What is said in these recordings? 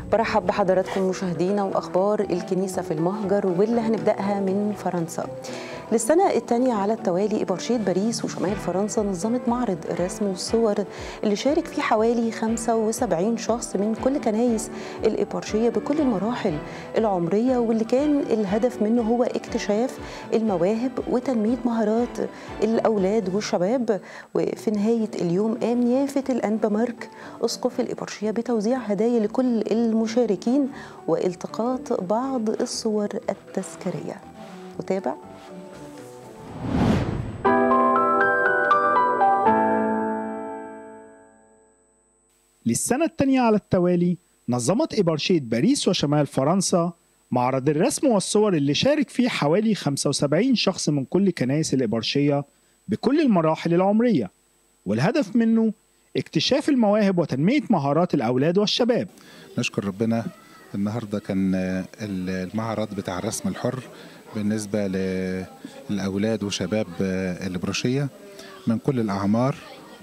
برحب بحضراتكم مشاهدينا واخبار الكنيسه في المهجر واللي هنبداها من فرنسا. للسنة الثانية على التوالي إبرشية باريس وشمال فرنسا نظمت معرض الرسم والصور اللي شارك فيه حوالي 75 شخص من كل كنايس الإبرشية بكل المراحل العمرية واللي كان الهدف منه هو اكتشاف المواهب وتنمية مهارات الأولاد والشباب وفي نهاية اليوم قام نيافة الأنبا مارك أسقف الإبرشية بتوزيع هدايا لكل المشاركين والتقاط بعض الصور التذكارية وتابع للسنة الثانية على التوالي نظمت إبرشية باريس وشمال فرنسا معرض الرسم والصور اللي شارك فيه حوالي 75 شخص من كل كنائس الإبرشية بكل المراحل العمرية والهدف منه اكتشاف المواهب وتنمية مهارات الأولاد والشباب نشكر ربنا النهاردة كان المعرض بتاع الرسم الحر بالنسبة للأولاد وشباب الإبرشية من كل الأعمار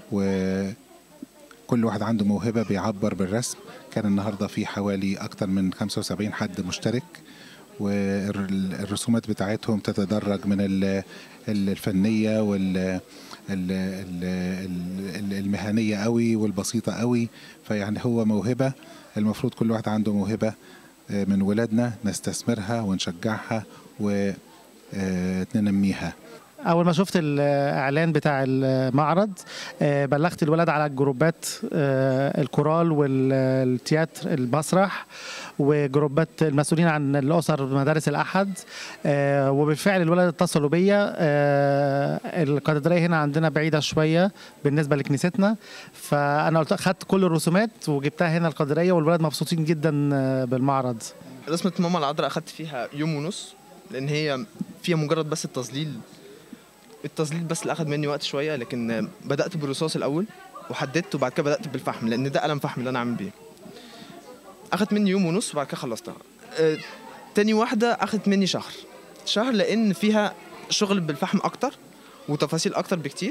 وكل واحد عنده موهبة بيعبر بالرسم كان النهاردة في حوالي أكتر من 75 حد مشترك والرسومات بتاعتهم تتدرج من الفنية وال المهنية قوي والبسيطة قوي فيعني هو موهبة المفروض كل واحد عنده موهبة من ولادنا نستثمرها ونشجعها وننميها اول ما شفت الاعلان بتاع المعرض بلغت الولد على الجروبات الكورال والتياتر المسرح وجروبات المسؤولين عن الاسر بمدارس الاحد وبالفعل الولد اتصلوا بيا الكاتدرائيه هنا عندنا بعيده شويه بالنسبه لكنيستنا فانا قلت خدت كل الرسومات وجبتها هنا الكاتدرائيه والولاد مبسوطين جدا بالمعرض رسمه ماما العذراء اخدت فيها يوم ونص لان هي فيها مجرد بس التظليل التظليل بس اللي اخد مني وقت شويه لكن بدات بالرصاص الاول وحددت وبعد كده بدات بالفحم لان ده قلم فحم اللي انا عامل بيه اخدت مني يوم ونص وبعد كده خلصتها آه، تاني واحده اخدت مني شهر شهر لان فيها شغل بالفحم اكتر وتفاصيل اكتر بكتير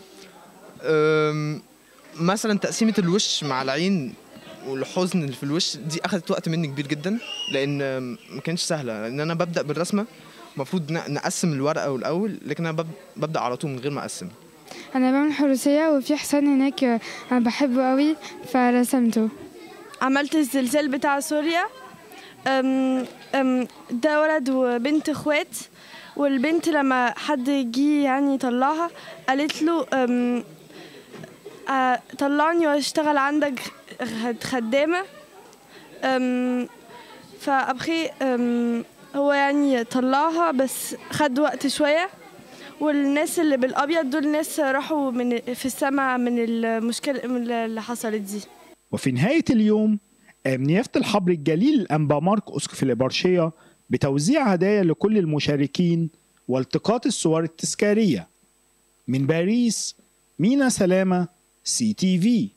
مثلا تقسيمه الوش مع العين والحزن اللي في الوش دي اخدت وقت مني كبير جدا لان ما كانتش سهله لان انا ببدا بالرسمه المفروض نقسم الورقه والاول لكن انا ببدا على طول من غير ما اقسم انا بعمل حروسيه وفي حصان هناك انا بحبه قوي فرسمته عملت الزلزال بتاع سوريا أم أم ده ولد وبنت اخوات والبنت لما حد جه يعني يطلعها قالت له أم طلعني واشتغل عندك خدامه أم فابخي أم هو يعني طلعها بس خد وقت شويه والناس اللي بالابيض دول ناس راحوا من في السماء من المشكله اللي حصلت دي وفي نهاية اليوم قام نيافة الحبر الجليل الأنبا مارك أسقف الإبرشية بتوزيع هدايا لكل المشاركين والتقاط الصور التذكارية من باريس مينا سلامة سي تي في